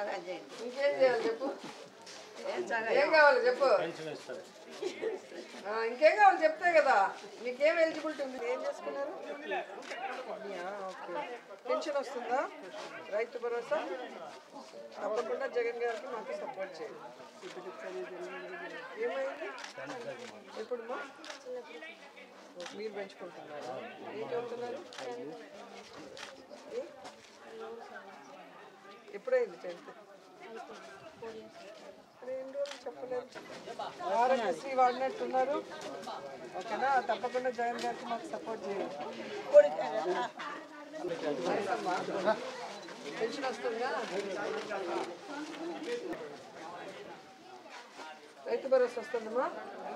జాగా చేయండి ఇంకేం చేయాలి చెప్పు ఏం జాగా ఏం కావాలి చెప్పు ఆ, ఇంకేం కావాలి చెప్తే కదా మీకేం ఎలిజిబిలిటీ ఉంది ఏం చేసుకున్నారు యా, ఓకే పెన్షన్ వస్తుందా రైతు భరోసా తప్పకుండా జగన్ గారికి మాకు సపోర్ట్ చేయండి ఏమైంది ఎప్పుడు మా మీరు పెంచుకుంటున్నారా ఏం చదువుతున్నారు ఏ? ఎప్పుడైంది టెన్త్ రెండు రోజులు చెప్పలేదు ఆరోగ్యశ్రీ వాడినట్టున్నారు ఓకేనా తప్పకుండా జగన్ గారికి మాకు సపోర్ట్ చేయండి వయసమ్మా? పెన్షన్ వస్తుందా రైతు భరోసా వస్తుందమ్మా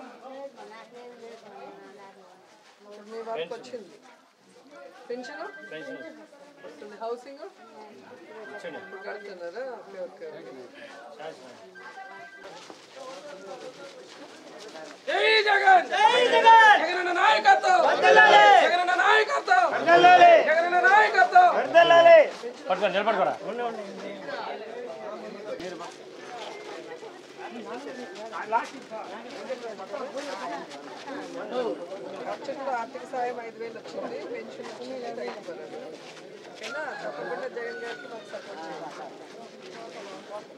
ఇప్పుడు మీ వర్క్ వచ్చింది పెన్షన్ వస్తుంది హౌసింగ్ ఇప్పుడు కడుతున్నారా ఓకే ఓకే ఓకే జై జగన్ జై జగన్ జగనన్న నాయకత్వం వర్ధిల్లాలి జగనన్న నాయకత్వం వర్ధిల్లాలి జగనన్న నాయకత్వం వర్ధిల్లాలి పట్టుకొని నిలబడుకోరా ఖర్చులు ఆర్థిక సాయం ఐదు వేలు వచ్చింది పెన్షన్ వచ్చింది రైతు భరోసా. ఓకేనా తప్పకుండా జగన్ గారికి మాకు సపోర్ట్ చేయండి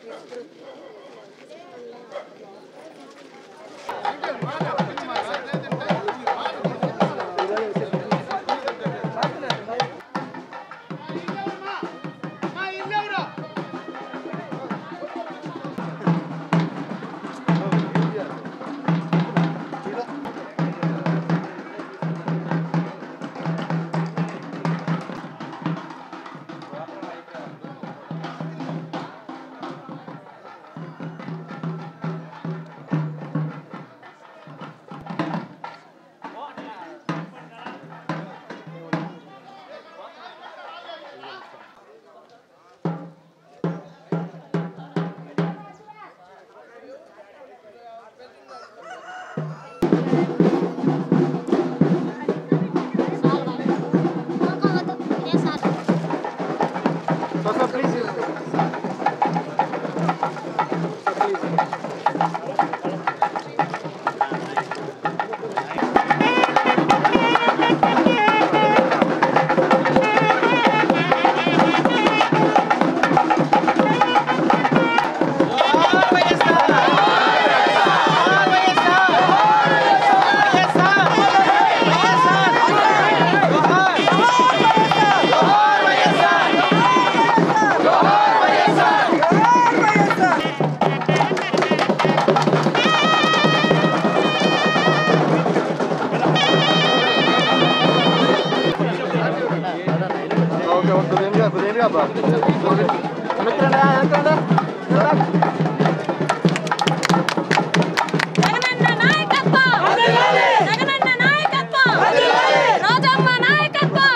జగనన్న నాయకత్వం జగనన్న నాయకత్వం రాజమ్మ నాయకత్వం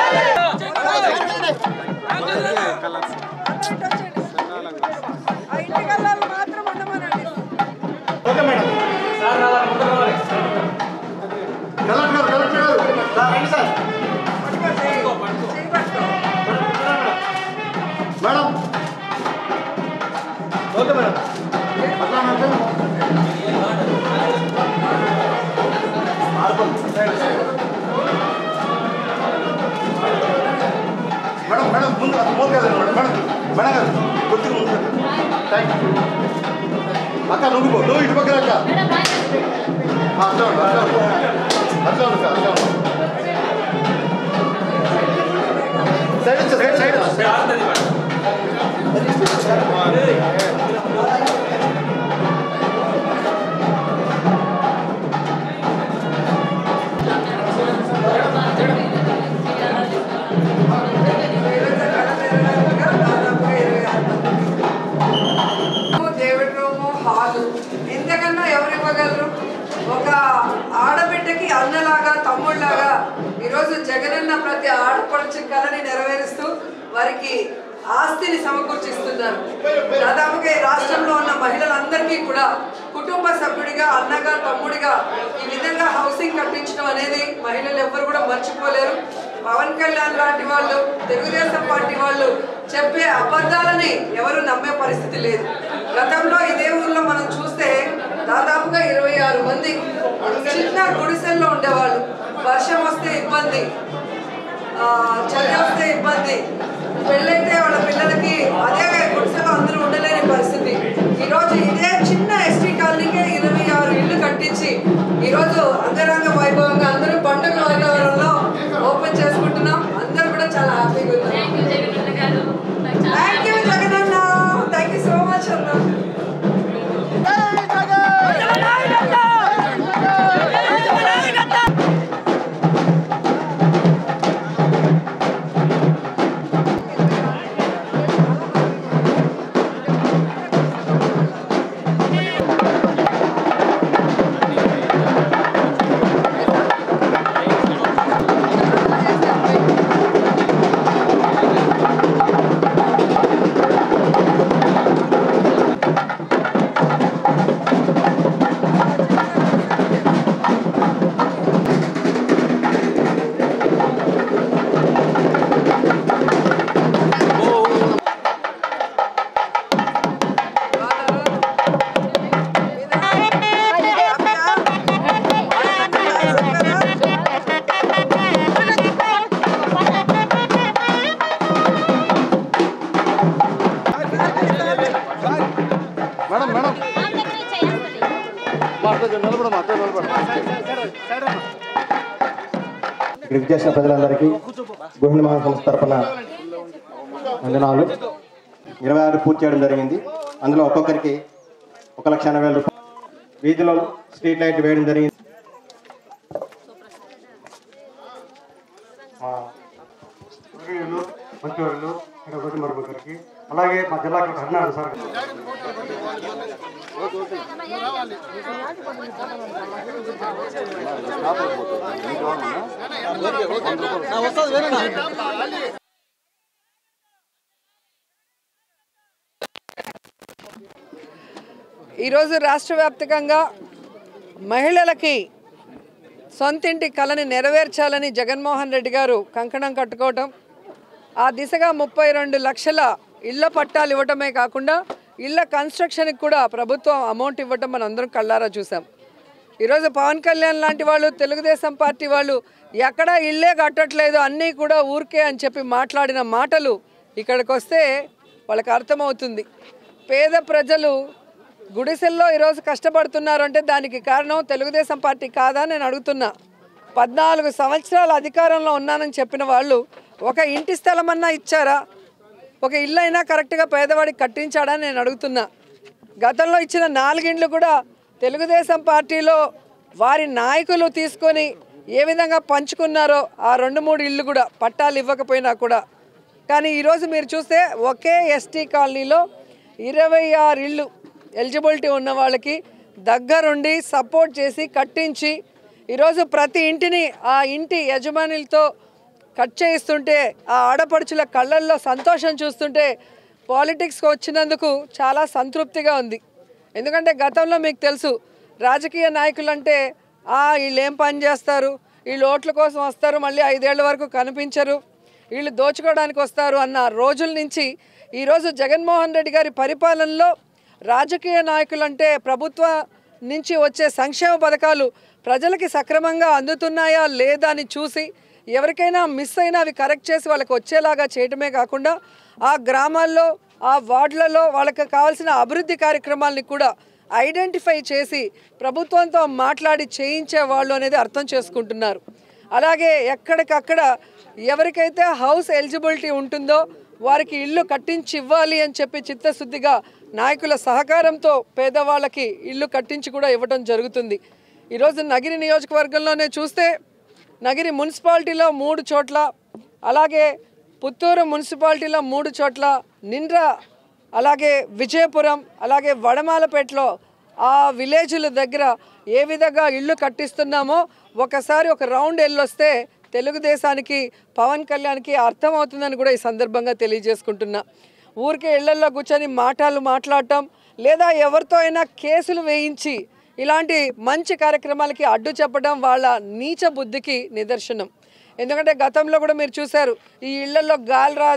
ఆ ఇంటి కల్లాలు మాత్రం ఉండమనండి మేడం ఓకే మేడం అట్లా మేడం మేడం మేడం ముందు అది మోదు కదా మేడం మేడం మేడం గారు కొద్దిగా ముందు థ్యాంక్ యూ అక్క నువ్వు పో నువ్వు ఇటు పక్కన అక్క ఆ, అట్లా ఉండు, అట్లా ఉండు. అట్లా ఉండు అక్క, అట్లా ఉండు. సైడ్ వచ్చే, సైడ్ సైడ్ దేవుడి రూము హాలు ఇంతకన్నా ఎవరు ఇవ్వగలరు ఒక ఆడబిడ్డకి అన్నలాగా తమ్ముళ్ళలాగా ఈరోజు జగనన్న ప్రతి ఆడపడుచు కళని నెరవేరుస్తూ వారికి ఆస్తిని సమకూర్చిస్తున్నారు దాదాపుగా ఈ రాష్ట్రంలో ఉన్న మహిళలందరికీ కూడా కుటుంబ సభ్యుడిగా అన్నగా తమ్ముడిగా ఈ విధంగా హౌసింగ్ కట్టించడం అనేది మహిళలు ఎవ్వరు కూడా మర్చిపోలేరు పవన్ కళ్యాణ్ లాంటి వాళ్ళు తెలుగుదేశం పార్టీ వాళ్ళు చెప్పే అబద్ధాలని ఎవరు నమ్మే పరిస్థితి లేదు గతంలో ఇదే ఊర్లో మనం చూస్తే దాదాపుగా ఇరవై ఆరు మంది చిన్న గుడిసెల్లో ఉండేవాళ్ళు వర్షం వస్తే ఇబ్బంది ఆ, చలి వస్తే ఇబ్బంది పెళ్ళైతే వాళ్ళ పిల్లలకి అదే గుడిసెలో అందరూ ఉండలేని పరిస్థితి ఈరోజు ఇదే చిన్న ఎస్టీ కాలనీకే ఇరవై ఆరు ఇల్లు కట్టించి ఈరోజు అంగరంగ వైభవంగా అందరూ పండుగ వాతావరణంలో ఓపెన్ చేసుకుంటున్నాం అందరూ కూడా చాలా హ్యాపీగా ఉన్నారు థ్యాంక్ యూ జగనన్న థ్యాంక్ యూ సో మచ్ అన్న మేడం మేడం మా అత్త నిలబడ మా అత్త నిలబడ ఇక్కడికి చేసిన ప్రజలందరికీ గృహిణి మహా సంస్థ తరఫున వందనాలు ఇరవై ఆరు పూర్తి చేయడం జరిగింది అందులో ఒక్కొక్కరికి ఒక లక్ష ఎనభై వేల రూపాయలు వీధిలో స్ట్రీట్ లైట్ వేయడం జరిగింది మా గృహిణులు మంచివాళ్ళు ఇక్కడ ఒకటి మరొకరికి అలాగే మా జిల్లా కలెక్టర్ హరినారాయణ సార్ ఈరోజు రాష్ట్ర వ్యాప్తంగా మహిళలకి సొంతింటి కళని నెరవేర్చాలని జగన్మోహన్ రెడ్డి గారు కంకణం కట్టుకోవటం ఆ దిశగా ముప్పై రెండు లక్షల ఇళ్ల పట్టాలు ఇవ్వటమే కాకుండా ఇళ్ల కన్స్ట్రక్షన్కి కూడా ప్రభుత్వం అమౌంట్ ఇవ్వటం మనం అందరం కళ్ళారా చూసాం ఈరోజు పవన్ కళ్యాణ్ లాంటి వాళ్ళు తెలుగుదేశం పార్టీ వాళ్ళు ఎక్కడా ఇల్లే కట్టట్లేదు అన్నీ కూడా ఊరికే అని చెప్పి మాట్లాడిన మాటలు ఇక్కడికి వస్తే వాళ్ళకి అర్థమవుతుంది పేద ప్రజలు గుడిసెల్లో ఈరోజు కష్టపడుతున్నారు అంటే దానికి కారణం తెలుగుదేశం పార్టీ కాదా నేను అడుగుతున్నా పద్నాలుగు సంవత్సరాల అధికారంలో ఉన్నానని చెప్పిన వాళ్ళు ఒక ఇంటి స్థలమన్నా ఇచ్చారా ఒక ఇల్లు అయినా కరెక్ట్గా పేదవాడికి కట్టించాడా నేను అడుగుతున్నా గతంలో ఇచ్చిన నాలుగిండ్లు కూడా తెలుగుదేశం పార్టీలో వారి నాయకులు తీసుకొని ఏ విధంగా పంచుకున్నారో ఆ రెండు మూడు ఇళ్ళు కూడా పట్టాలు ఇవ్వకపోయినా కూడా కానీ ఈరోజు మీరు చూస్తే ఒకే ఎస్టీ కాలనీలో ఇరవై ఆరు ఇళ్ళు ఎలిజిబిలిటీ ఉన్న వాళ్ళకి దగ్గరుండి సపోర్ట్ చేసి కట్టించి ఈరోజు ప్రతి ఇంటిని ఆ ఇంటి యజమానులతో కట్ చేయిస్తుంటే ఆ ఆడపడుచుల కళ్ళల్లో సంతోషం చూస్తుంటే పాలిటిక్స్కి వచ్చినందుకు చాలా సంతృప్తిగా ఉంది ఎందుకంటే గతంలో మీకు తెలుసు రాజకీయ నాయకులు అంటే ఆ వీళ్ళు ఏం పని చేస్తారు వీళ్ళు ఓట్ల కోసం వస్తారు మళ్ళీ ఐదేళ్ల వరకు కనిపించరు వీళ్ళు దోచుకోవడానికి వస్తారు అన్న రోజుల నుంచి ఈరోజు జగన్మోహన్ రెడ్డి గారి పరిపాలనలో రాజకీయ నాయకులంటే ప్రభుత్వ నుంచి వచ్చే సంక్షేమ పథకాలు ప్రజలకి సక్రమంగా అందుతున్నాయా లేదా అని చూసి ఎవరికైనా మిస్ అయినా అవి కరెక్ట్ చేసి వాళ్ళకి వచ్చేలాగా చేయటమే కాకుండా ఆ గ్రామాల్లో ఆ వార్డులలో వాళ్ళకి కావాల్సిన అభివృద్ధి కార్యక్రమాల్ని కూడా ఐడెంటిఫై చేసి ప్రభుత్వంతో మాట్లాడి చేయించే వాళ్ళు అనేది అర్థం చేసుకుంటున్నారు అలాగే ఎక్కడికక్కడ ఎవరికైతే హౌస్ ఎలిజిబిలిటీ ఉంటుందో వారికి ఇల్లు కట్టించి ఇవ్వాలి అని చెప్పి చిత్తశుద్ధిగా నాయకుల సహకారంతో పేదవాళ్ళకి ఇల్లు కట్టించి కూడా ఇవ్వడం జరుగుతుంది ఈరోజు నగిరి నియోజకవర్గంలోనే చూస్తే నగిరి మున్సిపాలిటీలో మూడు చోట్ల అలాగే పుత్తూరు మున్సిపాలిటీలో మూడు చోట్ల నిండ్ర అలాగే విజయపురం అలాగే వడమాలపేటలో ఆ విలేజ్ల దగ్గర ఏ విధంగా ఇల్లు కట్టిస్తున్నామో ఒకసారి ఒక రౌండ్ వెళ్ళొస్తే తెలుగుదేశానికి పవన్ కళ్యాణ్కి అర్థమవుతుందని కూడా ఈ సందర్భంగా తెలియజేసుకుంటున్నా ఊరికే ఇళ్లల్లో కూర్చొని మాటలు మాట్లాడటం లేదా ఎవరితో అయినా కేసులు వేయించి ఇలాంటి మంచి కార్యక్రమాలకి అడ్డు చెప్పడం వాళ్ళ నీచ బుద్ధికి నిదర్శనం ఎందుకంటే గతంలో కూడా మీరు చూశారు ఈ ఇళ్లలో గాలి రాదు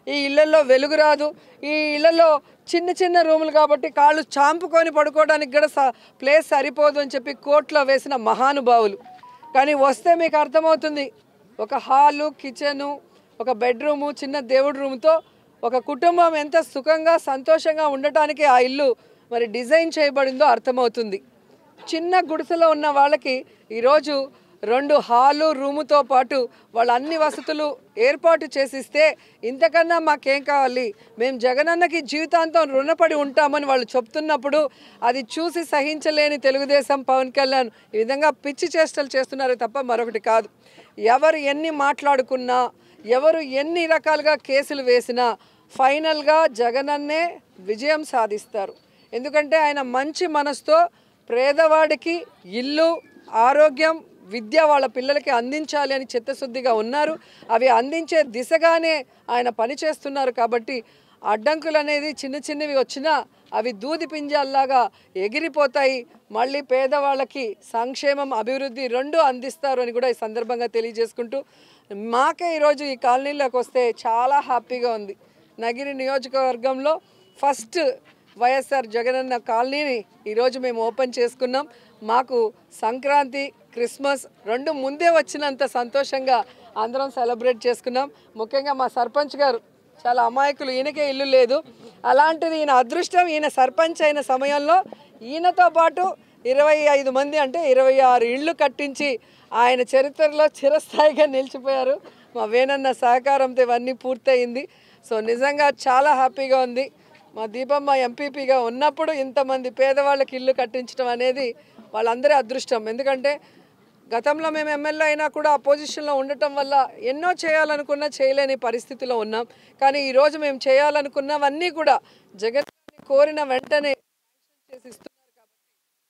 ఈ ఇళ్లలో వెలుగు రాదు ఈ ఇళ్లలో చిన్న చిన్న రూములు కాబట్టి కాళ్ళు చాంపుకొని పడుకోవడానికి కూడా స- ప్లేస్ సరిపోదు అని చెప్పి కోర్టులో వేసిన మహానుభావులు కానీ వస్తే మీకు అర్థమవుతుంది ఒక హాలు కిచెను ఒక బెడ్రూము చిన్న దేవుడి రూమ్తో ఒక కుటుంబం ఎంత సుఖంగా సంతోషంగా ఉండటానికి ఆ ఇల్లు మరి డిజైన్ చేయబడిందో అర్థమవుతుంది చిన్న గుడిసెలో ఉన్న వాళ్ళకి ఈరోజు రెండు హాలు రూముతో పాటు వాళ్ళ అన్ని వసతులు ఏర్పాటు చేసిస్తే ఇంతకన్నా మాకేం కావాలి మేము జగనన్నకి జీవితాంతం రుణపడి ఉంటామని వాళ్ళు చెప్తున్నప్పుడు అది చూసి సహించలేని తెలుగుదేశం పవన్ కళ్యాణ్ ఈ విధంగా పిచ్చి చేష్టలు చేస్తున్నారే తప్ప మరొకటి కాదు ఎవరు ఎన్ని మాట్లాడుకున్నా ఎవరు ఎన్ని రకాలుగా కేసులు వేసినా ఫైనల్గా జగనన్నే విజయం సాధిస్తారు ఎందుకంటే ఆయన మంచి మనసుతో పేదవాడికి ఇల్లు ఆరోగ్యం విద్య వాళ్ళ పిల్లలకి అందించాలి అని చిత్తశుద్ధిగా ఉన్నారు అవి అందించే దిశగానే ఆయన పనిచేస్తున్నారు కాబట్టి అడ్డంకులు అనేది చిన్న చిన్నవి వచ్చినా అవి దూది పింజాల్లాగా ఎగిరిపోతాయి మళ్ళీ పేదవాళ్ళకి సంక్షేమం అభివృద్ధి రెండు అందిస్తారు అని కూడా ఈ సందర్భంగా తెలియజేసుకుంటూ మాకే ఈరోజు ఈ కాలనీలోకి వస్తే చాలా హ్యాపీగా ఉంది నగిరి నియోజకవర్గంలో ఫస్ట్ వైఎస్ఆర్ జగనన్న కాలనీని ఈరోజు మేము ఓపెన్ చేసుకున్నాం మాకు సంక్రాంతి క్రిస్మస్ రెండు ముందే వచ్చినంత సంతోషంగా అందరం సెలబ్రేట్ చేసుకున్నాం ముఖ్యంగా మా సర్పంచ్ గారు చాలా అమాయకులు ఈయనకే ఇల్లు లేదు అలాంటిది ఈయన అదృష్టం ఈయన సర్పంచ్ అయిన సమయంలో ఈయనతో పాటు ఇరవై ఐదు మంది అంటే ఇరవై ఆరు ఇళ్ళు కట్టించి ఆయన చరిత్రలో చిరస్థాయిగా నిలిచిపోయారు మా వేనన్న సహకారంతో ఇవన్నీ పూర్తయింది సో నిజంగా చాలా హ్యాపీగా ఉంది మా దీపమ్మ ఎంపీపీగా ఉన్నప్పుడు ఇంతమంది పేదవాళ్ళకి ఇల్లు కట్టించడం అనేది వాళ్ళందరి అదృష్టం ఎందుకంటే గతంలో మేము ఎమ్మెల్యే అయినా కూడా అపోజిషన్లో ఉండటం వల్ల ఎన్నో చేయాలనుకున్నా చేయలేని పరిస్థితిలో ఉన్నాం కానీ ఈరోజు మేము చేయాలనుకున్నవన్నీ కూడా జగన్ గారిని కోరిన వెంటనే శాంక్షన్ చేసి ఇస్తున్నారు కాబట్టి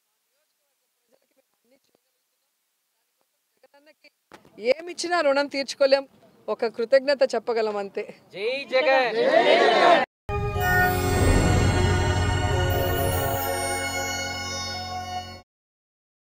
జగనన్నకి ఏమిచ్చినా రుణం తీర్చుకోలేం ఒక కృతజ్ఞత చెప్పగలం అంతే జై జగన్